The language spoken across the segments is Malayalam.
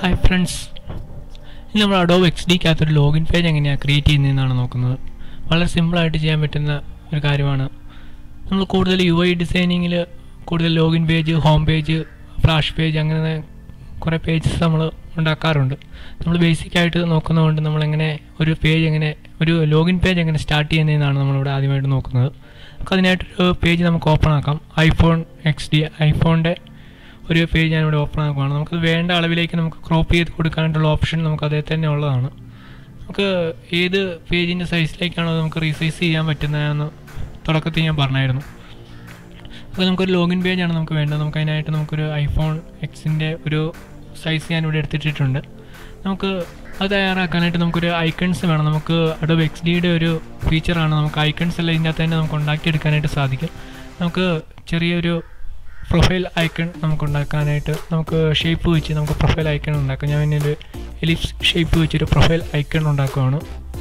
ഹായ് ഫ്രണ്ട്സ് ഇന്ന് നമ്മൾ അഡോബ് എക്സ് ഡിക്കകത്തൊരു ലോഗിൻ പേജ് എങ്ങനെയാണ് ക്രിയേറ്റ് ചെയ്യുന്നതെന്നാണ് നോക്കുന്നത് വളരെ സിമ്പിളായിട്ട് ചെയ്യാൻ പറ്റുന്ന ഒരു കാര്യമാണ് നമ്മൾ കൂടുതൽ യു ഐ ഡിസൈനിങ്ങിൽ കൂടുതൽ login page home page flash page അങ്ങനെ കുറേ പേജസ് നമ്മൾ ഉണ്ടാക്കാറുണ്ട് നമ്മൾ ബേസിക്കായിട്ട് നോക്കുന്നതുകൊണ്ട് നമ്മളെങ്ങനെ ഒരു പേജ് എങ്ങനെ ഒരു ലോഗിൻ പേജ് എങ്ങനെ സ്റ്റാർട്ട് ചെയ്യുന്നതെന്നാണ് നമ്മളിവിടെ ആദ്യമായിട്ട് നോക്കുന്നത് നമുക്ക് അതിനായിട്ടൊരു പേജ് നമുക്ക് ഓപ്പൺ ആക്കാം ഐഫോൺ എക്സ് ഡി ഐഫോണിൻ്റെ ഒരു പേജ് ഞാനിവിടെ ഓപ്പൺ ആക്കുവാണ് നമുക്ക് വേണ്ട അളവിലേക്ക് നമുക്ക് ക്രോപ്പ് ചെയ്ത് കൊടുക്കാനായിട്ടുള്ള ഓപ്ഷൻ നമുക്ക് അതേ തന്നെ ഉള്ളതാണ് നമുക്ക് ഏത് പേജിൻ്റെ സൈസിലേക്കാണോ നമുക്ക് റീസൈസ് ചെയ്യാൻ പറ്റുന്നതെന്ന് തുടക്കത്തിൽ ഞാൻ പറഞ്ഞായിരുന്നു അപ്പോൾ നമുക്കൊരു ലോഗിൻ പേജാണ് നമുക്ക് വേണ്ടത് നമുക്ക് അതിനായിട്ട് നമുക്കൊരു ഐഫോൺ എക്സിൻ്റെ ഒരു സൈസ് ഞാൻ ഇവിടെ എടുത്തിട്ടിട്ടുണ്ട് നമുക്ക് അത് തയ്യാറാക്കാനായിട്ട് നമുക്കൊരു ഐക്കൺസ് വേണം നമുക്ക് അഡോബ് എക്സ് ഡിയുടെ ഒരു ഫീച്ചറാണ് നമുക്ക് ഐക്കൺസ് എല്ലാം ഇതിനകത്ത് തന്നെ നമുക്ക് ഉണ്ടാക്കിയെടുക്കാനായിട്ട് സാധിക്കും നമുക്ക് ചെറിയൊരു പ്രൊഫൈൽ ഐക്കൺ നമുക്ക് ഉണ്ടാക്കാനായിട്ട് നമുക്ക് ഷേപ്പ് വെച്ച് നമുക്ക് പ്രൊഫൈൽ ഐക്കൺ ഉണ്ടാക്കാം ഞാൻ പിന്നെ ഒരു എലിപ്സ് ഷേപ്പ് വെച്ചൊരു പ്രൊഫൈൽ ഐക്കൺ ഉണ്ടാക്കുവാണ്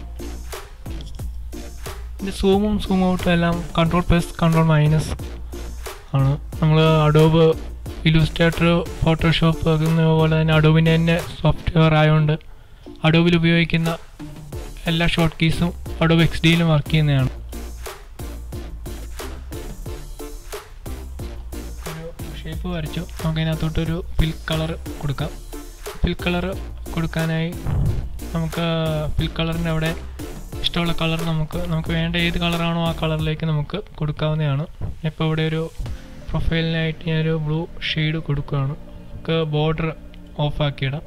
ഇതിൻ്റെ സൂമും സൂം ഔട്ടും എല്ലാം കൺട്രോൾ പ്ലസ് കൺട്രോൾ മൈനസ് ആണ് നമ്മൾ അഡോബ് ഇലുസ്ട്രേറ്റർ ഫോട്ടോഷോപ്പ് അതുപോലെ തന്നെ അഡോബിൻ്റെ തന്നെ സോഫ്റ്റ്വെയർ ആയതുകൊണ്ട് അഡോബിൽ ഉപയോഗിക്കുന്ന എല്ലാ ഷോർട്ട് കീസും അഡോബ് എക്സ് ഡിയിലും വർക്ക് ചെയ്യുന്നതാണ് ഒരു ഷേപ്പ് വരച്ചു നമുക്ക് അതിനകത്തോട്ടൊരു ഫിൽ കളർ കൊടുക്കാം ഫിൽ കളർ കൊടുക്കാനായി നമുക്ക് ഫിൽ കളറിൻ്റെ അവിടെ ഇഷ്ടമുള്ള കളർ നമുക്ക് നമുക്ക് വേണ്ട ഏത് കളറാണോ ആ കളറിലേക്ക് നമുക്ക് കൊടുക്കാവുന്നതാണ് ഇപ്പോൾ ഇവിടെ ഒരു പ്രൊഫൈലിനായിട്ട് ഞാനൊരു ബ്ലൂ ഷെയ്ഡ് കൊടുക്കുകയാണ് നമുക്ക് ബോർഡർ ഓഫാക്കിയിടാം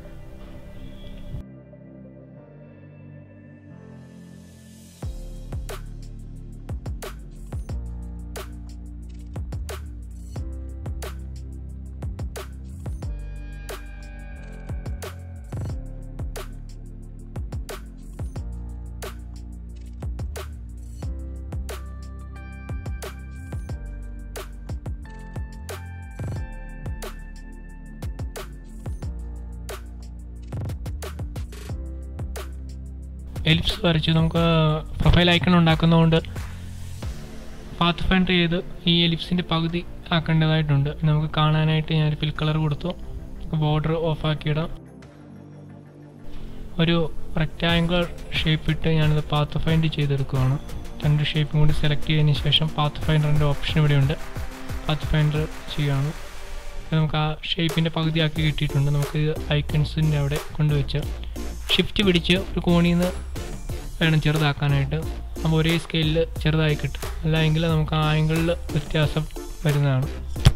എലിപ്സ് വരച്ച് നമുക്ക് പ്രൊഫൈൽ ഐക്കൺ ഉണ്ടാക്കുന്നതുകൊണ്ട് പാത്ത് ഫൈൻഡർ ചെയ്ത് ഈ എലിപ്സിൻ്റെ പകുതി ആക്കേണ്ടതായിട്ടുണ്ട് നമുക്ക് കാണാനായിട്ട് ഞാൻ ഫിൽ കളർ കൊടുത്തു ബോർഡർ ഓഫാക്കിയിടാം ഒരു റെക്റ്റാങ്കുലർ ഷേപ്പ് ഇട്ട് ഞാനിത് പാത്ത് ഫൈൻഡ് ചെയ്തെടുക്കുകയാണ് രണ്ട് ഷേപ്പും കൂടി സെലക്ട് ചെയ്തതിന് ശേഷം പാത്ത് ഫൈൻഡറിൻ്റെ ഓപ്ഷൻ ഇവിടെയുണ്ട് പാത്ത് ഫൈൻഡർ ചെയ്യുകയാണ് നമുക്ക് ആ ഷേപ്പിൻ്റെ പകുതിയാക്കി കിട്ടിയിട്ടുണ്ട് നമുക്ക് ഐക്കൺസിൻ്റെ അവിടെ കൊണ്ടുവച്ച് ഷിഫ്റ്റ് പിടിച്ച് ഒരു കോണിൽ നിന്ന് വേണം ചെറുതാക്കാനായിട്ട് അപ്പോൾ ഒരേ സ്കെയിലിൽ ചെറുതായി കിട്ടും അല്ല എങ്കിൽ നമുക്ക് ആ ആംഗിളിൽ വ്യത്യാസം വരുന്നതാണ്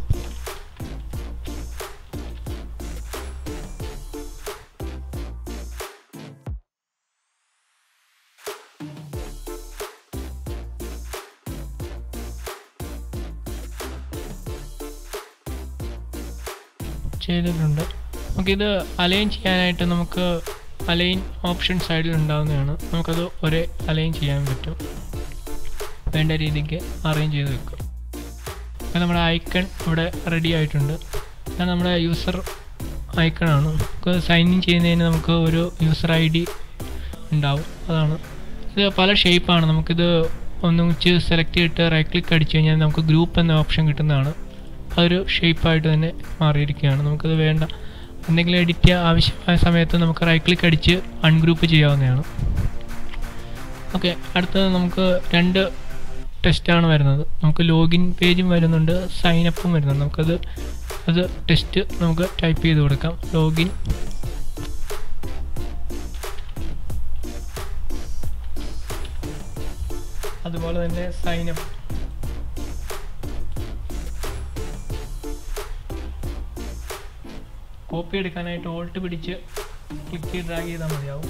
ചെയ്തിട്ടുണ്ട് നമുക്കിത് അലൈൻ ചെയ്യാനായിട്ട് നമുക്ക് അലൈൻ ഓപ്ഷൻ സൈഡിൽ ഉണ്ടാകുന്നതാണ് നമുക്കത് ഒരേ അലൈൻ ചെയ്യാൻ പറ്റും വേണ്ട രീതിക്ക് അറേഞ്ച് ചെയ്ത് വെക്കും അപ്പോൾ നമ്മുടെ ഐക്കൺ ഇവിടെ റെഡി ആയിട്ടുണ്ട് അത് നമ്മുടെ യൂസർ ഐക്കണാണ് നമുക്ക് സൈൻ ഇൻ ചെയ്യുന്നതിന് നമുക്ക് ഒരു യൂസർ ഐ ഡി ഉണ്ടാവും അതാണ് ഇത് പല ഷേപ്പാണ് നമുക്കിത് ഒന്നിച്ച് സെലക്ട് ചെയ്തിട്ട് റൈറ്റ് ക്ലിക്ക് അടിച്ചു കഴിഞ്ഞാൽ നമുക്ക് ഗ്രൂപ്പ് എന്ന ഓപ്ഷൻ കിട്ടുന്നതാണ് അതൊരു ഷേപ്പായിട്ട് തന്നെ മാറിയിരിക്കുകയാണ് നമുക്കത് വേണ്ട എന്തെങ്കിലും എഡിറ്റ് ആവശ്യമായ സമയത്ത് നമുക്ക് റൈറ്റ് ക്ലിക്ക് അടിച്ച് അൺഗ്രൂപ്പ് ചെയ്യാവുന്നതാണ് ഓക്കെ അടുത്തത് നമുക്ക് രണ്ട് ടെസ്റ്റാണ് വരുന്നത് നമുക്ക് ലോഗിൻ പേജും വരുന്നുണ്ട് സൈൻ അപ്പും വരുന്നുണ്ട് നമുക്കത് അത് ടെസ്റ്റ് നമുക്ക് ടൈപ്പ് ചെയ്ത് കൊടുക്കാം ലോഗിൻ അതുപോലെ തന്നെ സൈൻ അപ്പ് കോപ്പി എടുക്കാനായിട്ട് ഓൾട്ട് പിടിച്ച് ക്ലിക്ക് ചെയ്ത് ഡ്രാഗ് ചെയ്താൽ മതിയാവും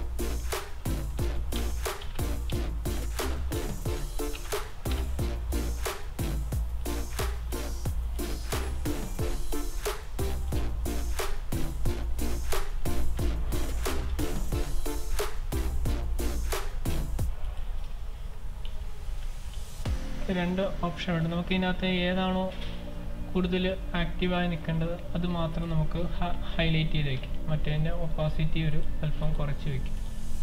രണ്ട് ഓപ്ഷൻ ഉണ്ട് നമുക്ക് ഇതിനകത്ത് ഏതാണോ കൂടുതൽ ആക്റ്റീവായി നിൽക്കേണ്ടത് അത് മാത്രം നമുക്ക് ഹൈലൈറ്റ് ചെയ്ത് വയ്ക്കും മറ്റേതിൻ്റെ ഒപ്പാസിറ്റി ഒരു അല്പം കുറച്ച് വയ്ക്കും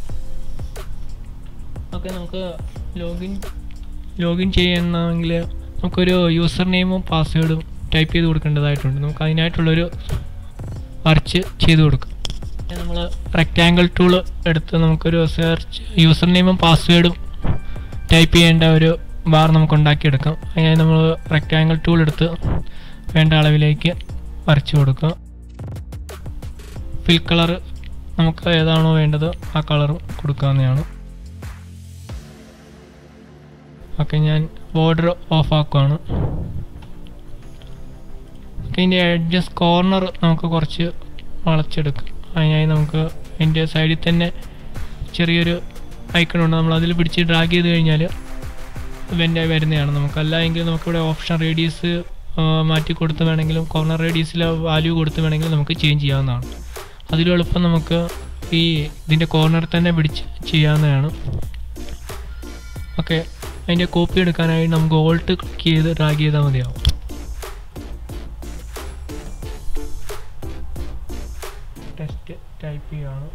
ഓക്കെ നമുക്ക് ലോഗിൻ ലോഗിൻ ചെയ്യണമെങ്കിൽ നമുക്കൊരു യൂസർ നെയിമും പാസ്വേഡും ടൈപ്പ് ചെയ്ത് കൊടുക്കേണ്ടതായിട്ടുണ്ട് നമുക്ക് അതിനായിട്ടുള്ളൊരു വരച്ച് ചെയ്ത് കൊടുക്കാം നമ്മൾ റെക്റ്റാങ്കിൾ ടൂൾ എടുത്ത് നമുക്കൊരു സെർച്ച് യൂസർ നെയിമും പാസ്വേഡും ടൈപ്പ് ചെയ്യേണ്ട ഒരു ബാർ നമുക്ക് ഉണ്ടാക്കിയെടുക്കാം അതിനായി നമ്മൾ റെക്റ്റാങ്കിൾ ടൂൾ എടുത്ത് വേണ്ട അളവിലേക്ക് വരച്ചു കൊടുക്കുക ഫിൽ കളർ നമുക്ക് ഏതാണോ വേണ്ടത് ആ കളറും കൊടുക്കാവുന്നതാണ് ഓക്കെ ഞാൻ ബോർഡർ ഓഫ് ആക്കുവാണ് ഓക്കെ ഇതിൻ്റെ എഡ്ജസ് കോർണർ നമുക്ക് കുറച്ച് വളച്ചെടുക്കാം അതിനായി നമുക്ക് അതിൻ്റെ സൈഡിൽ തന്നെ ചെറിയൊരു ഐക്കൺ ഉണ്ട് നമ്മൾ അതിൽ പിടിച്ച് ഡ്രാഗ് ചെയ്ത് കഴിഞ്ഞാൽ വെൻ്റ് വരുന്നതാണ് നമുക്ക് അല്ല എങ്കിൽ നമുക്കിവിടെ ഓപ്ഷൻ റേഡിയസ് മാറ്റി കൊടുത്ത് വേണമെങ്കിലും കോർണർ റേഡിയസിലെ വാല്യൂ കൊടുത്ത് വേണമെങ്കിലും നമുക്ക് ചേഞ്ച് ചെയ്യാവുന്നതാണ് അതിലും എളുപ്പം നമുക്ക് ഈ ഇതിൻ്റെ കോർണറിൽ തന്നെ പിടിച്ച് ചെയ്യാവുന്നതാണ് ഓക്കെ അതിൻ്റെ കോപ്പി എടുക്കാനായി നമുക്ക് ഓൾട്ട് ക്ലിക്ക് ചെയ്ത് ഡ്രാഗ് ചെയ്താൽ മതിയാവും ടെസ്റ്റ് ടൈപ്പ് ചെയ്യുകയാണ്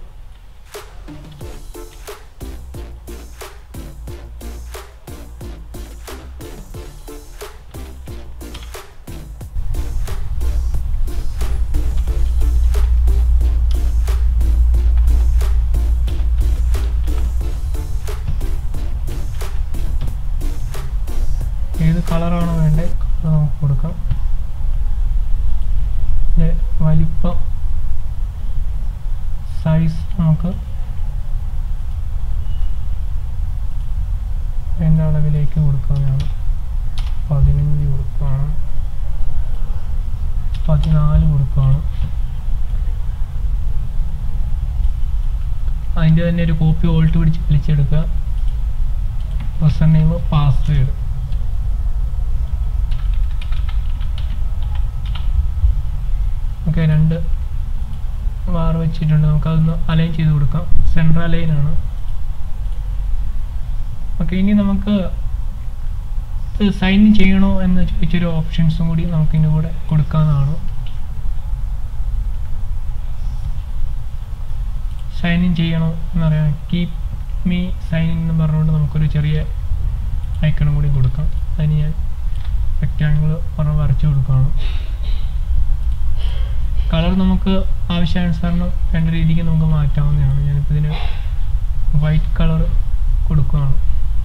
ഏത് കളറാണോ വേണ്ടത് കളർ നമുക്ക് കൊടുക്കാം ഇതിൻ്റെ വലിപ്പം സൈസ് നമുക്ക് വേണ്ട അളവിലേക്ക് കൊടുക്കാവുന്നതാണ് പതിനഞ്ച് കൊടുക്കുകയാണ് പതിനാല് കൊടുക്കുകയാണ് അതിൻ്റെ തന്നെ ഒരു കോപ്പി ഓൾട്ട് പിടിച്ച് വലിച്ചെടുക്കുക യൂസർ നെയിം പാസ്വേഡ് ഓക്കെ രണ്ട് ബാർ വെച്ചിട്ടുണ്ട് നമുക്കതൊന്ന് അലൈൻ ചെയ്ത് കൊടുക്കാം സെൻട്രൽ അലൈൻ ആണ് ഓക്കെ ഇനി നമുക്ക് സൈൻ ചെയ്യണോ എന്ന് ചോദിച്ചൊരു ഓപ്ഷൻസും കൂടി നമുക്ക് ഇതിൻ്റെ കൂടെ കൊടുക്കാവുന്നതാണ് സൈൻ ഇൻ ചെയ്യണോ എന്നറിയാം കീപ് മീ സൈൻ ഇൻ എന്ന് പറഞ്ഞുകൊണ്ട് നമുക്കൊരു ചെറിയ ഐക്കണും കൂടി കൊടുക്കാം അതിന് ഞാൻ റെക്റ്റാങ്കിൾ പറഞ്ഞ് വരച്ചു കൊടുക്കുകയാണ് കളർ നമുക്ക് ആവശ്യാനുസരണം വേണ്ട രീതിക്ക് നമുക്ക് മാറ്റാവുന്നതാണ് ഞാനിപ്പോൾ ഇതിന് വൈറ്റ് കളർ കൊടുക്കുകയാണ്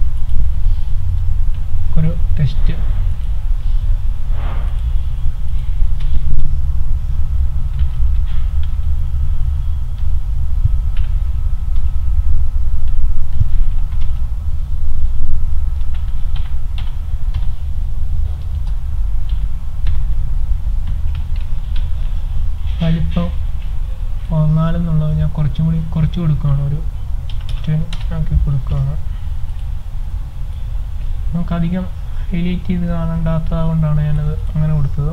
ഒരു ടെസ്റ്റ് വലിപ്പം പതിനാലെന്നുള്ളത് ഞാൻ കുറച്ചും കൂടി കുറച്ച് കൊടുക്കുകയാണ് ഒരു ടെൻ ആക്കി കൊടുക്കുകയാണ് നമുക്കധികം ഹൈലൈറ്റ് ചെയ്ത് കാണണ്ടാത്തത് കൊണ്ടാണ് ഞാനത് അങ്ങനെ കൊടുത്തത്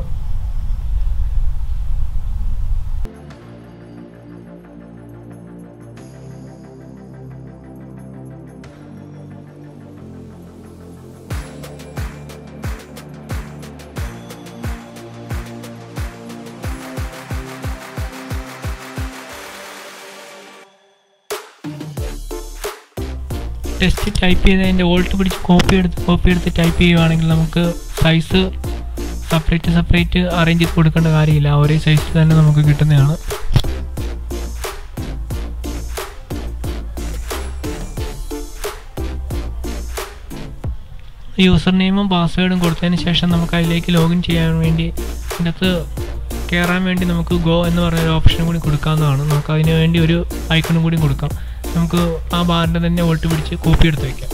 ടെസ്റ്റ് ടൈപ്പ് ചെയ്തതിൻ്റെ ഓൾട്ട് പിടിച്ച് കോപ്പി എടുത്ത് കോപ്പി എടുത്ത് ടൈപ്പ് ചെയ്യുവാണെങ്കിൽ നമുക്ക് സൈസ് സെപ്പറേറ്റ് സെപ്പറേറ്റ് അറേഞ്ച് ചെയ്ത് കൊടുക്കേണ്ട കാര്യമില്ല ഒരേ സൈസ് തന്നെ നമുക്ക് കിട്ടുന്നതാണ് യൂസർ നെയിമും പാസ്വേഡും കൊടുത്തതിന് ശേഷം നമുക്ക് അതിലേക്ക് ലോഗിൻ ചെയ്യാൻ വേണ്ടി ഇതിനകത്ത് കയറാൻ വേണ്ടി നമുക്ക് ഗോ എന്ന് പറഞ്ഞ ഒരു ഓപ്ഷനും കൂടി കൊടുക്കാവുന്നതാണ് നമുക്ക് അതിന് വേണ്ടി ഒരു ഐക്കണും കൂടി കൊടുക്കാം നമുക്ക് ആ ബാറിൻ്റെ തന്നെ ഓൾട്ട് പിടിച്ച് കോപ്പി എടുത്ത് വയ്ക്കാം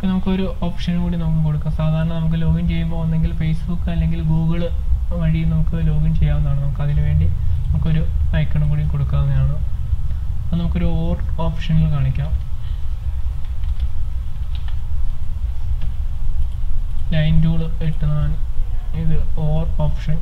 ഓക്കെ നമുക്കൊരു ഓപ്ഷൻ കൂടി നമുക്ക് കൊടുക്കാം സാധാരണ നമുക്ക് ലോഗിൻ ചെയ്യുമ്പോൾ ഒന്നെങ്കിൽ ഫേസ്ബുക്ക് അല്ലെങ്കിൽ ഗൂഗിൾ വഴി നമുക്ക് ലോഗിൻ ചെയ്യാവുന്നതാണ് നമുക്ക് അതിനു വേണ്ടി നമുക്കൊരു ഐക്കണും കൂടി കൊടുക്കാവുന്നതാണ് അത് നമുക്കൊരു ഓർ ഓപ്ഷനിൽ കാണിക്കാം ലൈൻ ടൂൾ ഇട്ടതാണ് ഇത് ഓർ ഓപ്ഷൻ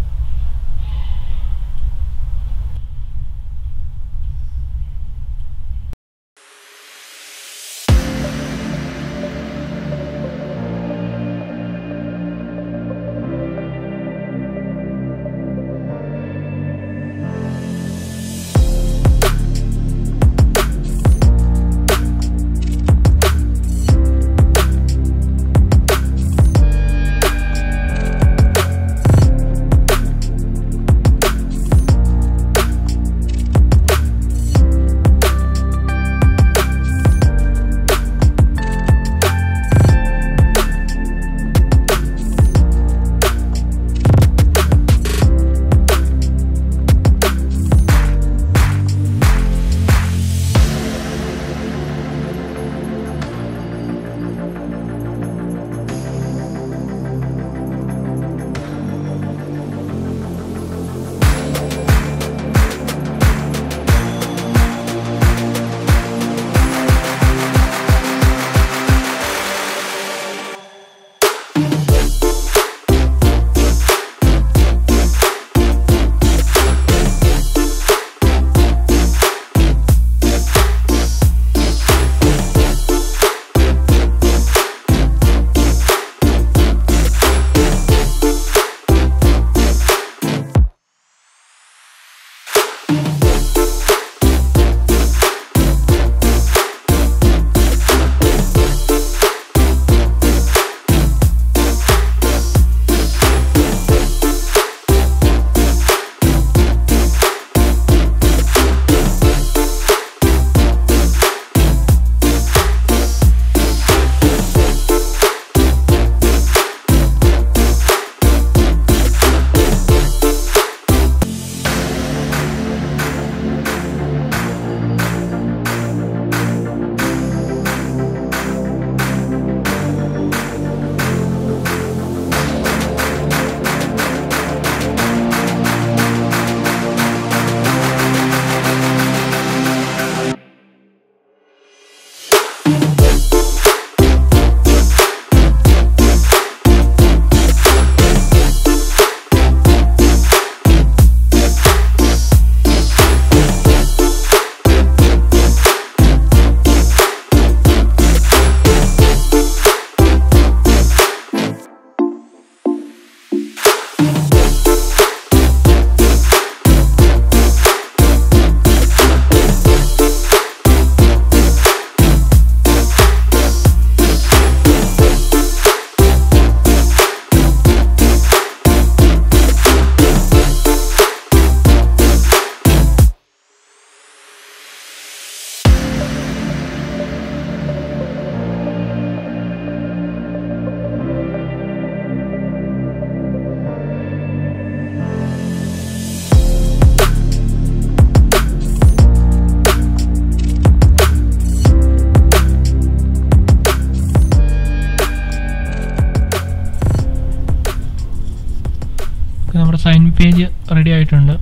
നമ്മുടെ സൈൻ പേജ് റെഡി ആയിട്ടുണ്ട്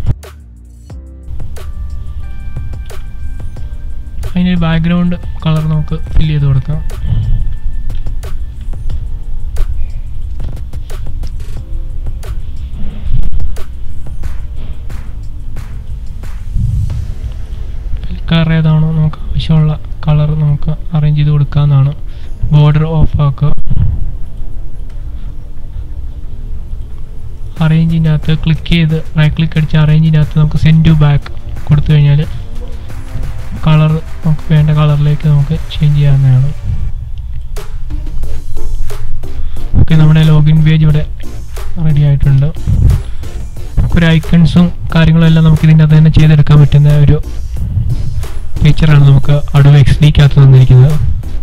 അതിനൊരു ബാക്ക്ഗ്രൗണ്ട് കളർ നമുക്ക് ഫില്ല് ചെയ്ത് കൊടുക്കാം കളർ ഏതാണോ നമുക്ക് ആവശ്യമുള്ള കളർ നമുക്ക് അറേഞ്ച് ചെയ്ത് കൊടുക്കാവുന്നതാണ് ബോർഡർ ഓഫ് ആക്കുക അറേഞ്ചിൻ്റെ അകത്ത് ക്ലിക്ക് ചെയ്ത് റൈറ്റ് ക്ലിക്ക് അടിച്ച് അറേഞ്ചിൻ്റെ അകത്ത് നമുക്ക് സെൻഡ് ടു ബാക്ക് കൊടുത്തു കഴിഞ്ഞാൽ കളർ നമുക്ക് വേണ്ട കളറിലേക്ക് നമുക്ക് ചേഞ്ച് ചെയ്യാവുന്നതാണ് ഓക്കെ നമ്മുടെ ലോഗിൻ പേജ് ഇവിടെ റെഡി ആയിട്ടുണ്ട് നമുക്കൊരു ഐക്കൺസും കാര്യങ്ങളും എല്ലാം നമുക്ക് ഇതിൻ്റെ അകത്ത് തന്നെ ചെയ്തെടുക്കാൻ പറ്റുന്ന ഒരു ഫീച്ചറാണ് നമുക്ക് അടവ് എക്സ് ഡിക്കകത്ത് തന്നിരിക്കുന്നത്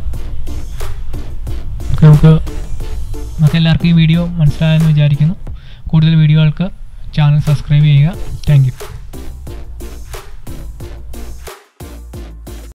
ഓക്കെ നമുക്ക് നമുക്ക് എല്ലാവർക്കും ഈ വീഡിയോ മനസ്സിലായെന്ന് വിചാരിക്കുന്നു കൂടുതൽ വീഡിയോകൾക്ക് ചാനൽ സബ്സ്ക്രൈബ് ചെയ്യുക താങ്ക് യു